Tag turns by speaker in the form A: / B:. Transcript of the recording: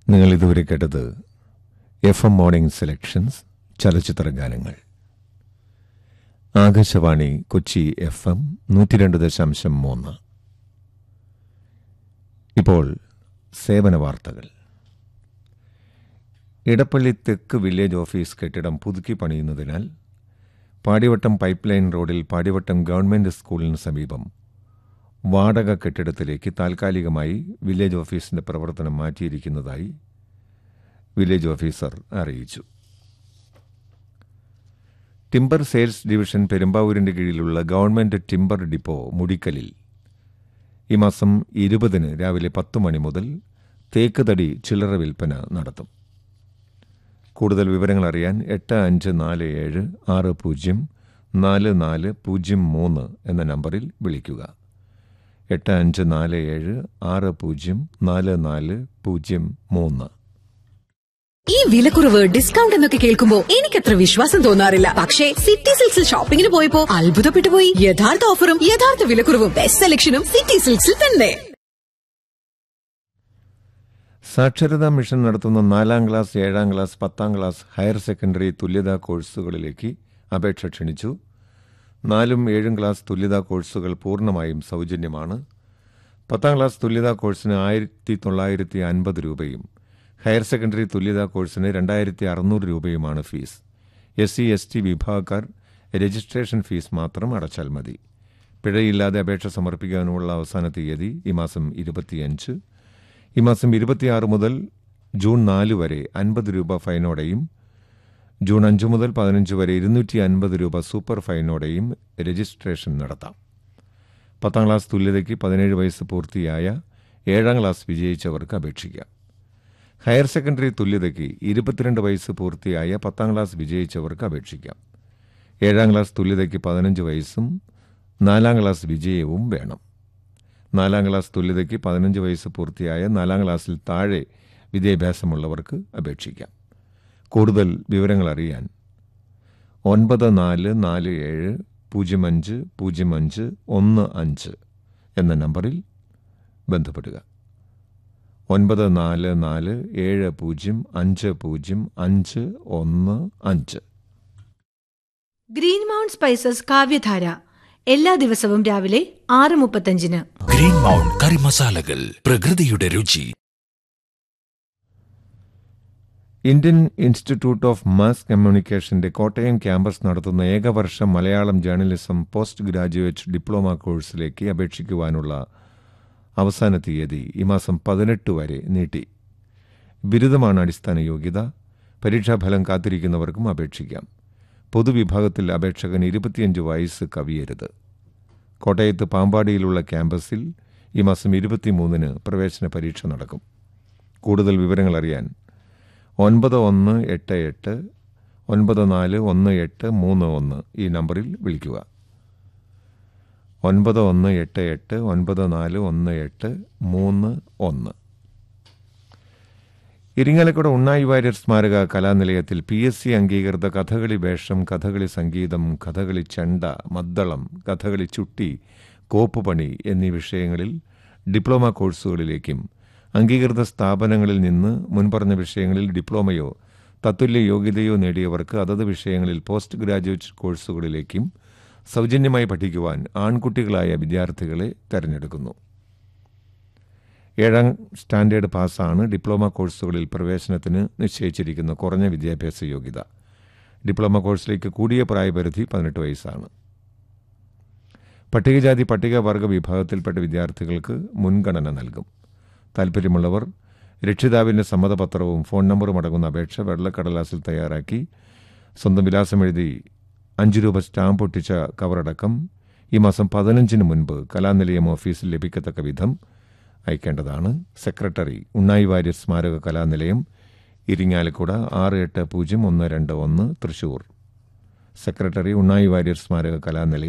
A: നിങ്ങൾ ഇതുവരെ കേട്ടത് എഫ് എം മോർണിംഗ് സെലക്ഷൻസ് ചലച്ചിത്ര ഗാനങ്ങൾ ആകാശവാണി കൊച്ചി എഫ് എം നൂറ്റി രണ്ട് ദശാംശം മൂന്ന് ഇപ്പോൾ സേവന വാർത്തകൾ ഇടപ്പള്ളി തെക്ക് വില്ലേജ് ഓഫീസ് കെട്ടിടം പുതുക്കി പണിയുന്നതിനാൽ പാടിവട്ടം പൈപ്പ് ലൈൻ റോഡിൽ പാടിവട്ടം ഗവൺമെന്റ് സ്കൂളിന് സമീപം വാടക കെട്ടിടത്തിലേക്ക് താൽക്കാലികമായി വില്ലേജ് ഓഫീസിന്റെ പ്രവർത്തനം മാറ്റിയിരിക്കുന്നതായി വില്ലേജ് ഓഫീസർ അറിയിച്ചു ടിംബർ സെയിൽസ് ഡിവിഷൻ പെരുമ്പാവൂരിന്റെ കീഴിലുള്ള ഗവൺമെന്റ് ടിംബർ ഡിപ്പോ മുടിക്കലിൽ ഈ മാസം ഇരുപതിന് രാവിലെ പത്ത് മണി മുതൽ തേക്ക് തടി ചില്ലറ വിൽപ്പന നടത്തും കൂടുതൽ വിവരങ്ങൾ അറിയാൻ എട്ട് അഞ്ച് നാല് ഏഴ് ആറ് പൂജ്യം നാല് നാല് പൂജ്യം മൂന്ന് എന്ന നമ്പറിൽ വിളിക്കുക എട്ട് അഞ്ച് നാല് ഏഴ് ആറ് പൂജ്യം നാല് നാല് പൂജ്യം മൂന്ന്
B: ഈ വിലക്കുറവ് ഡിസ്കൗണ്ട് എന്നൊക്കെ കേൾക്കുമ്പോ എനിക്കത്ര വിശ്വാസം തോന്നാറില്ല പക്ഷേ സിറ്റി സിൽക്സിൽ ഷോപ്പിംഗിന് പോയപ്പോ അത്ഭുതപ്പെട്ടു പോയി യഥാർത്ഥ ഓഫറും യഥാർത്ഥ വിലക്കുറവും ബെസ്റ്റ് സെലക്ഷനും സിറ്റി സിൽക്സിൽ തന്നെ
A: സാക്ഷരതാ മിഷൻ നടത്തുന്ന നാലാം ക്ലാസ് ഏഴാം ക്ലാസ് പത്താം ക്ലാസ് ഹയർ സെക്കൻഡറി തുല്യതാ കോഴ്സുകളിലേക്ക് അപേക്ഷ ക്ഷണിച്ചു നാലും ഏഴും ക്ലാസ് തുല്യതാ കോഴ്സുകൾ പൂർണ്ണമായും സൗജന്യമാണ് പത്താം ക്ലാസ് തുല്യതാ കോഴ്സിന് ആയിരത്തി തൊള്ളായിരത്തി അൻപത് രൂപയും ഹയർ സെക്കൻഡറി തുല്യതാ കോഴ്സിന് രണ്ടായിരത്തി അറുന്നൂറ് രൂപയുമാണ് fees S C S T വിഭാഗക്കാർ രജിസ്ട്രേഷൻ ഫീസ് മാത്രം അടച്ചാൽ മതി പിഴയില്ലാതെ അപേക്ഷ സമർപ്പിക്കാനുള്ള അവസാന തീയതി ഈ മാസം ഇരുപത്തിയഞ്ച് ഈ മാസം ഇരുപത്തിയാറ് മുതൽ ജൂൺ നാല് വരെ അൻപത് രൂപ ഫൈനോടെയും ജൂൺ അഞ്ച് മുതൽ പതിനഞ്ച് വരെ ഇരുന്നൂറ്റി അൻപത് രൂപ സൂപ്പർ ഫൈനോടെയും രജിസ്ട്രേഷൻ നടത്താം പത്താം ക്ലാസ് തുല്യതയ്ക്ക് പതിനേഴ് വയസ്സ് പൂർത്തിയായ ഏഴാം ക്ലാസ് വിജയിച്ചവർക്ക് അപേക്ഷിക്കാം ഹയർ സെക്കൻഡറി തുല്യതയ്ക്ക് ഇരുപത്തിരണ്ട് വയസ്സ് പൂർത്തിയായ പത്താം ക്ലാസ് വിജയിച്ചവർക്ക് അപേക്ഷിക്കാം ഏഴാം ക്ലാസ് തുല്യതയ്ക്ക് പതിനഞ്ച് വയസ്സും നാലാം ക്ലാസ് വിജയവും വേണം നാലാം ക്ലാസ് തുല്യതയ്ക്ക് പതിനഞ്ച് വയസ്സ് പൂർത്തിയായ നാലാം ക്ലാസ്സിൽ താഴെ വിദ്യാഭ്യാസമുള്ളവർക്ക് അപേക്ഷിക്കാം കൂടുതൽ വിവരങ്ങൾ അറിയാൻ ഒൻപത് നാല് നാല് ഏഴ് പൂജ്യം അഞ്ച് പൂജ്യം അഞ്ച് ഒന്ന് അഞ്ച് എന്ന നമ്പറിൽ ബന്ധപ്പെടുക ഒൻപത് നാല് നാല് ഏഴ് പൂജ്യം അഞ്ച് പൂജ്യം അഞ്ച് ഒന്ന് അഞ്ച്
C: ഗ്രീൻ മൗണ്ട് സ്പൈസസ് കാവ്യധാര എല്ലാ ദിവസവും രാവിലെ ആറ് മുപ്പത്തഞ്ചിന്
D: ഗ്രീൻ മൗണ്ട് കറി മസാലകൾ പ്രകൃതിയുടെ രുചി
A: ഇന്ത്യൻ ഇൻസ്റ്റിറ്റ്യൂട്ട് ഓഫ് മാസ് കമ്മ്യൂണിക്കേഷന്റെ കോട്ടയം ക്യാമ്പസ് നടത്തുന്ന ഏകവർഷ Malayalam journalism post graduate diploma കോഴ്സിലേക്ക് അപേക്ഷിക്കുവാനുള്ള അവസാന തീയതി ഈ മാസം പതിനെട്ട് വരെ നീട്ടി ബിരുദമാണ് അടിസ്ഥാന യോഗ്യത പരീക്ഷാഫലം കാത്തിരിക്കുന്നവർക്കും അപേക്ഷിക്കാം പൊതുവിഭാഗത്തിൽ അപേക്ഷകൻ ഇരുപത്തിയഞ്ച് വയസ്സ് കവിയരുത് കോട്ടയത്ത് പാമ്പാടിയിലുള്ള ക്യാമ്പസിൽ ഈ മാസം ഇരുപത്തിമൂന്നിന് പ്രവേശന പരീക്ഷ നടക്കും കൂടുതൽ വിവരങ്ങൾ അറിയാൻ ഒൻപത് ഒന്ന് എട്ട് എട്ട് ഒൻപത് നാല് ഒന്ന് എട്ട് മൂന്ന് ഒന്ന് ഈ നമ്പറിൽ വിളിക്കുക ഒൻപത് ഒന്ന് എട്ട് എട്ട് ഒൻപത് നാല് ഒന്ന് എട്ട് മൂന്ന് ഒന്ന് ഇരിങ്ങാലക്കുട ഉണ്ണായി വാര്യർ സ്മാരക കലാനിലയത്തിൽ പി എസ് സി അംഗീകൃത കഥകളി വേഷം കഥകളി സംഗീതം കഥകളി ചെണ്ട മദ്ദളം കഥകളി ചുട്ടി കോപ്പുപണി എന്നീ വിഷയങ്ങളിൽ ഡിപ്ലോമ കോഴ്സുകളിലേക്കും അംഗീകൃത സ്ഥാപനങ്ങളിൽ നിന്ന് മുൻപറഞ്ഞ വിഷയങ്ങളിൽ ഡിപ്ലോമയോ തത്തുല്യ യോഗ്യതയോ നേടിയവർക്ക് അതത് വിഷയങ്ങളിൽ പോസ്റ്റ് ഗ്രാജുവേറ്റ് കോഴ്സുകളിലേക്കും സൗജന്യമായി പഠിക്കുവാൻ ആൺകുട്ടികളായ വിദ്യാർത്ഥികളെ തെരഞ്ഞെടുക്കുന്നു ഏഴാം സ്റ്റാൻഡേർഡ് പാസ്സാണ് ഡിപ്ലോമ കോഴ്സുകളിൽ പ്രവേശനത്തിന് നിശ്ചയിച്ചിരിക്കുന്ന കുറഞ്ഞ വിദ്യാഭ്യാസ യോഗ്യത ഡിപ്ലോമ കോഴ്സിലേക്ക് കൂടിയ പ്രായപരിധി പതിനെട്ട് വയസ്സാണ് പട്ടികജാതി പട്ടികവർഗ വിഭാഗത്തിൽപ്പെട്ട വിദ്യാർത്ഥികൾക്ക് മുൻഗണന നൽകും താൽപ്പര്യമുള്ളവർ രക്ഷിതാവിന്റെ സമ്മതപത്രവും ഫോൺ നമ്പറും അടങ്ങുന്ന അപേക്ഷ വെള്ളക്കടലാസിൽ തയ്യാറാക്കി സ്വന്തം വിലാസം എഴുതി അഞ്ച് രൂപ സ്റ്റാമ്പ് ഒട്ടിച്ച കവറടക്കം ഈ മാസം പതിനഞ്ചിന് മുൻപ് കലാനിലയം ഓഫീസിൽ ലഭിക്കത്തക്ക വിധം അയക്കേണ്ടതാണ് സെക്രട്ടറി ഉണ്ണായി വാര്യർ സ്മാരക കലാനിലയം ഇരിങ്ങാലക്കുട ആറ് എട്ട് പൂജ്യം ഒന്ന് രണ്ട് ഒന്ന് തൃശൂർ സെക്രട്ടറി ഉണ്ണായി വാര്യർ സ്മാരക കലാനിലയം